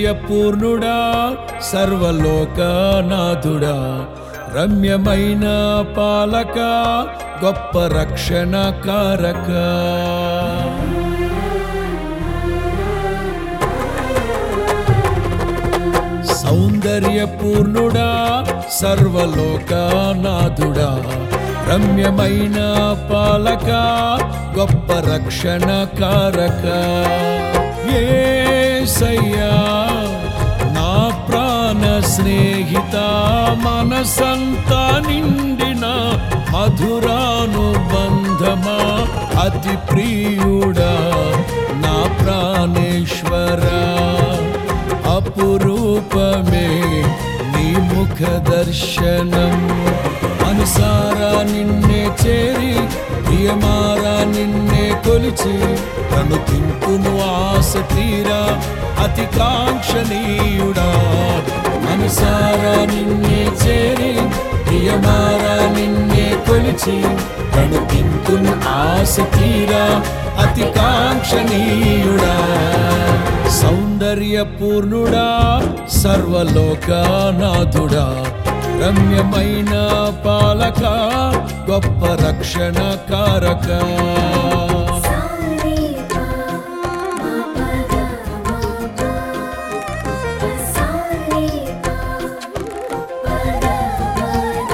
సౌందర్యపూర్ణుడా సర్వలోకనాథుడా రమ్యమైన పాలక గొప్ప రక్షణ కారక సౌందర్యపూర్ణుడా సర్వలోకనాథుడా రమ్యమైన పాలక గొప్ప రక్షణ కారక ఏసయ్యా నా ప్రాణ స్నేహిత మనసంతా నిండిన మధురానుబంధమా అతి ప్రియుడా నా ప్రాణేశ్వరా అపురూపమే నీ ముఖ దర్శనం అనుసారా నిన్నే చేరి ప్రియమారా నిన్నే కొలిచి తను తింటును ఆశ తీరా అతి కాంక్షణీయుడా మనసారా నిన్నే చేరి ప్రియమారా నిన్నే కొలిచి తను తింటును ఆశ తీరా అతి కాంక్షణీయుడా సౌందర్యపూర్ణుడా సర్వలోకనాథుడా రమ్యమైన పాలక గొప్ప రక్షణ కారక సారీపా మాపద మాపా సారీపా పద పద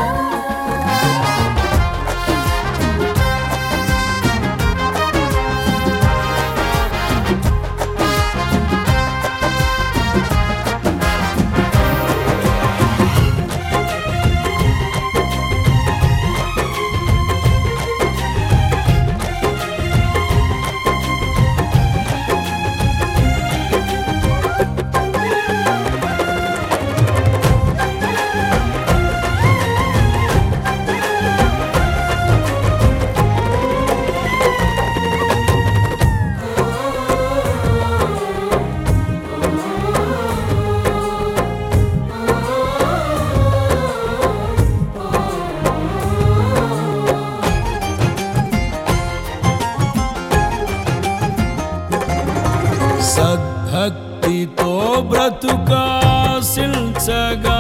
సద్భక్తితో బ్రతుకాశించగా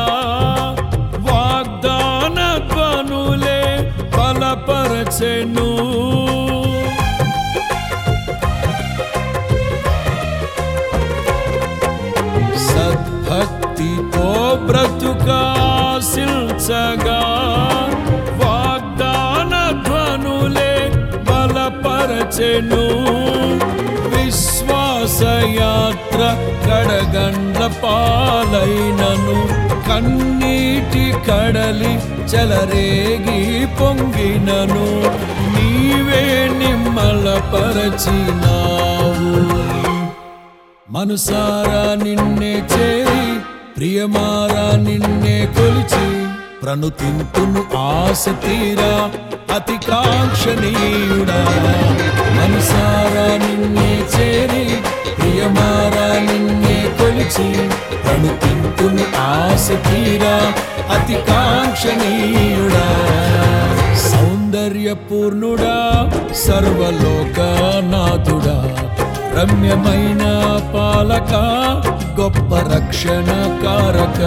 వాగ్దాన ధ్వనులే బలపరచెను సద్భక్తితో బ్రతుకాశించగా వాగ్దాన ధ్వనులే బలపరచెను విశ్వాసయాత్ర కడగండ్ల పాలైనను కన్నీటి కడలి చెలరేగి పొంగినను నీవే నిమ్మలపరచినావు మనసారా నిన్నే చేరి ప్రియమారా నిన్నే కొలిచి ప్రణుతింతును ఆశ తీరా అతి కాంక్షణీయుడా మనసారా నిన్నే చేరి ప్రియమారా నిన్నే కొలిచి ప్రణుతింతును ఆశ తీరా అతి కాంక్షణీయుడా సౌందర్యపూర్ణుడా సర్వలోకనాథుడా రమ్యమైన పాలక గొప్ప రక్షణ కారక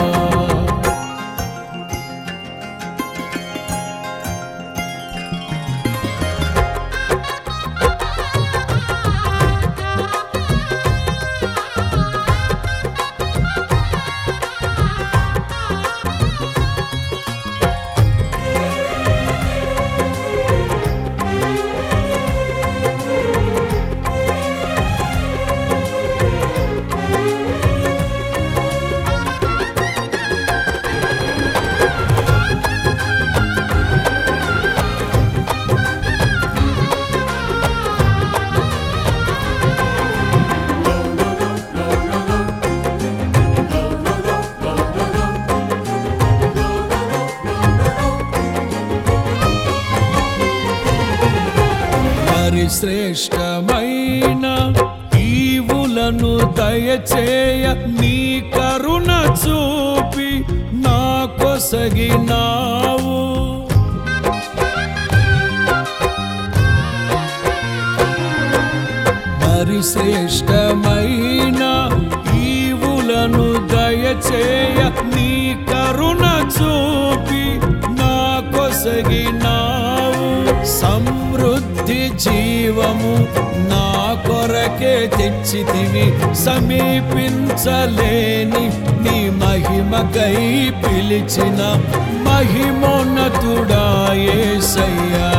మరి శ్రేష్టమైన ఈవులను దయచేయ నీ కరుణ చూపి నా కొసగినావు మరి శ్రేష్టమైన ఈవు దయచేయ నీ కరుణ చూపి నా కొసగినావు సమృద్ధి జీవము నా కొరకే తెచ్చితివి సమీపించలేని నీ మహిమకై పిలిచిన మహిమోన్నతుడాయేసయ్యా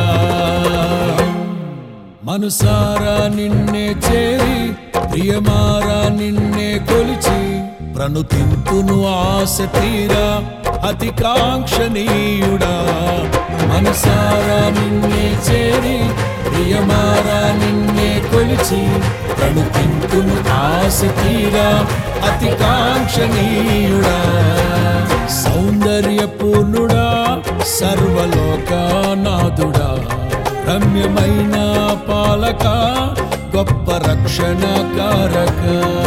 మనసారా నిన్నే చేరి ప్రియమారా నిన్నే కొలిచి ప్రణుతింతును ఆశ తీరా అతి కాంక్షణీయుడా మనసారా నిన్నే చేరి ప్రియమారా నిన్నే కొలిచి ప్రణుతింతును ఆశ తీరా అతి కాంక్షణీయుడా సౌందర్య పూర్ణుడా సర్వలోకానాథుడా రమ్యమైన పాలక గొప్ప రక్షణ కారక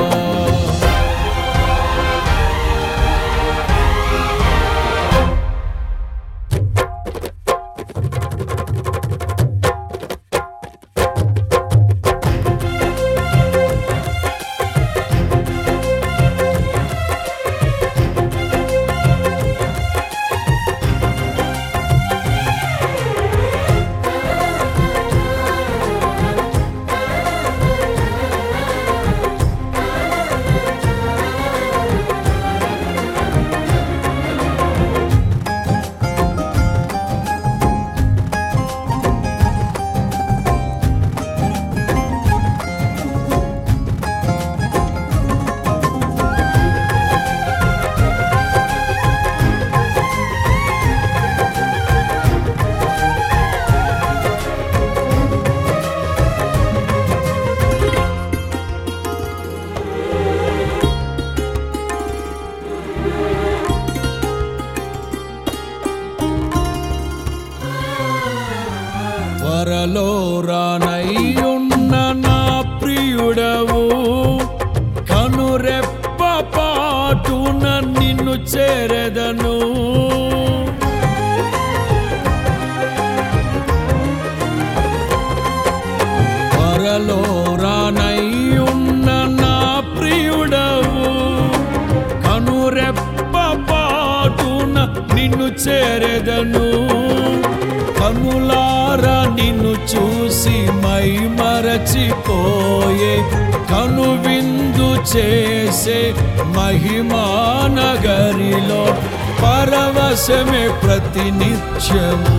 త్వరలో రానయ్యున్న నా ప్రియుడవు కనురెప్ప పాటున నిన్ను చేరెదను త్వరలో రానయ్యున్న నా ప్రియుడవు కనురెప్ప పాటున నిన్ను చేరెదను కనులారా నిన్ను చూసి మై మరచిపోయే కను విందు చేసే మహిమానగరిలో పరవశమే ప్రతినిత్యము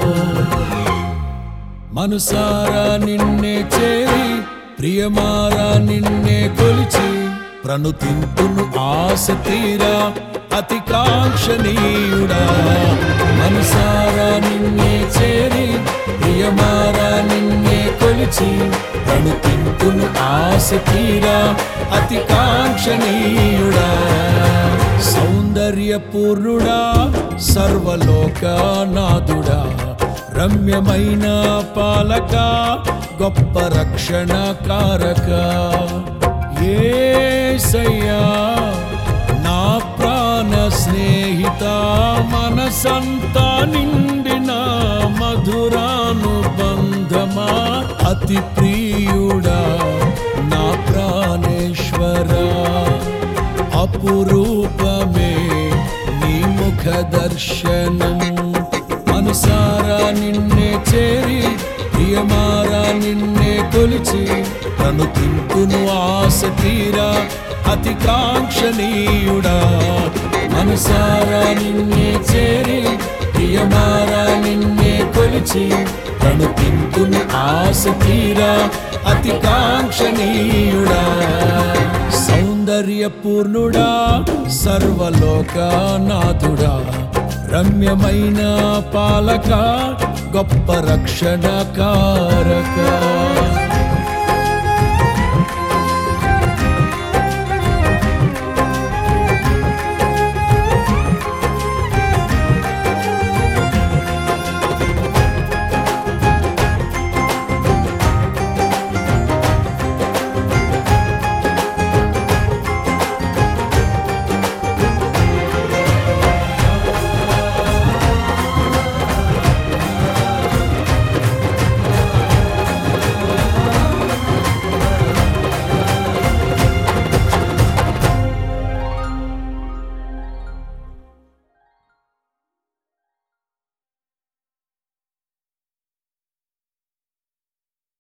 మనసారా నిన్నే చేరి ప్రియమారా నిన్నే కొలిచి ప్రణుతింతును ఆశ తీరా అతి కాంక్షణీయుడా మనసారా నిన్నే చేరి ప్రియమారా నిన్నే కొలిచి ప్రణుతింతును ఆశ తీరా అతి కాంక్షణీయుడా సౌందర్య పూర్ణుడా సర్వలోకనాథుడా రమ్యమైన పాలక గొప్ప రక్షణ కారక ఏసయ్యా నా ప్రాణ స్నేహిత మనసంతా నిండిన మధురానుబంధమా అతి ప్రియుడా నా ప్రాణేశ్వరా అపురూపమే నీ ముఖ దర్శనం మనసారా నిన్నే చేరి ప్రియమారా నిన్నే కొలిచి తను తింటును ఆశ తీరా అతి కాంక్షణీయుడా మనసారా నిన్నే చేరి ప్రియమారా నిన్నే కొలిచి తను తింటును ఆశ తీరా అతి కాంక్షణీయుడా సౌందర్య పూర్ణుడా సర్వలోకనాథుడా రమ్యమైన పాలక గొప్ప రక్షణ కారక